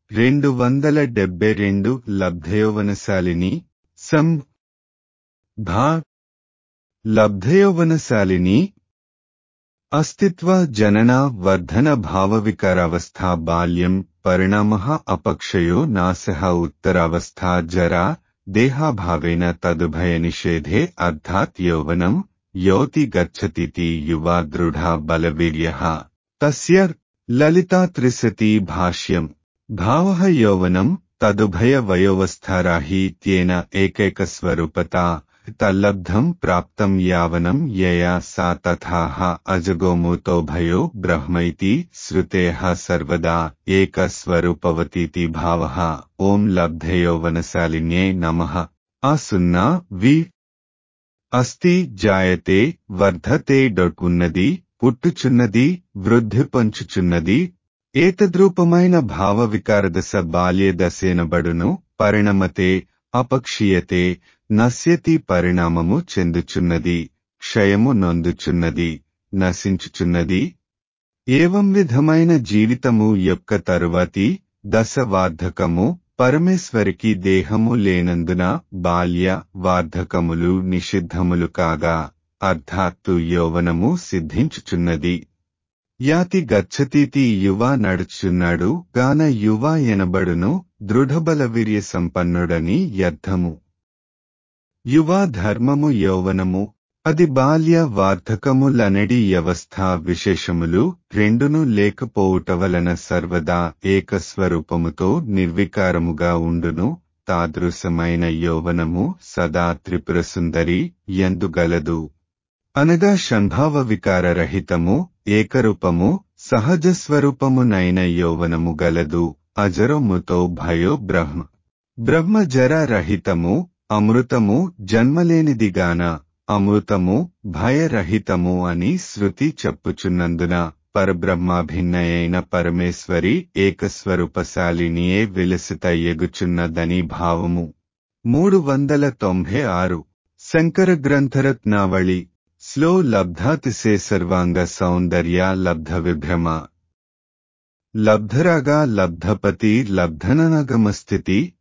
రెండు వందల డెబ్బై రెండు లబ్ధయోవనశాలిని సం భా లబ్ధయోవనశాలిని అస్తిత్వ జనన వర్ధన భావవికారావస్థా బాల్యం పరిణామ అపక్షయో నాశ ఉత్తరావస్థా జరా దేహాభావేన తదుభయ నిషేధే అర్థాత్ యౌవనం యోతి గచ్చతితి యువా దృఢ బలవీర్య తస్య లలితా త్రిశతి భాష్యం భావ యౌవనం తదుభయ వయోవస్థారాహీత్యేన ఏకైకస్వరూపతా తల్లబ్ధం ప్రాప్తం యావనం యయా సా తథాహ అజగోమూతో భయో బ్రహ్మైతి శ్రుతేః సర్వదా ఏకస్వరూపవతీతి భావః ఓం లబ్ధయోవనశాలిన్యే నమః ఆ సున్నా వి అస్తి జాయతే వర్ధతే డొట్టున్నది పుట్టుచున్నది వృద్ధి పొంచుచున్నది ఏతద్రూపమైన భావ వికారదశ బాల్య దశేనబడును పరిణమతే అపక్షీయతే నశ్యతి పరిణామము చెందుచున్నది క్షయము నొందుచున్నది నశించుచున్నది ఏవం విధమైన జీవితము యొక్క తరువాతి దశ వార్ధకము పరమేశ్వరికి దేహము లేనందున బాల్య వార్ధకములు నిషిద్ధములు కాగా అర్థాత్తు యౌవనము సిద్ధించుచున్నది యాతి గచ్చతీతి యువ నడుచున్నాడు గాన యువ ఎనబడును దృఢబలవీర్య సంపన్నుడని అర్థము యువ ధర్మము యౌవనము అది బాల్య వార్ధకములనడి వ్యవస్థ విశేషములు రెండును లేకపోవుట వలన సర్వదా ఏకస్వరూపముతో నిర్వికారముగా ఉండును తాదృశమైన యౌవనము సదా త్రిపుర సుందరి ఎందుగలదు అనగా షణ్భావ వికారరహితము ఏకరూపము సహజ స్వరూపమునైన యౌవనము గలదు అజరముతో భయో బ్రహ్మ బ్రహ్మజర రహితము అమృతము జన్మలేనిదిగాన అమృతము భయరహితము అని శృతి చెప్పుచున్నందున పరబ్రహ్మాభిన్నయైన పరమేశ్వరి ఏకస్వరూపశాలినియే విలసిత ఎగుచున్నదని భావము మూడు వందల తొంభై ఆరు శంకర గ్రంథరత్నావళి స్లో లబ్ధాతిసే సర్వాంగ సౌందర్య లబ్ధ విభ్రమ లబ్ధరాగా లబ్ధపతి లబ్ధననగమస్థితి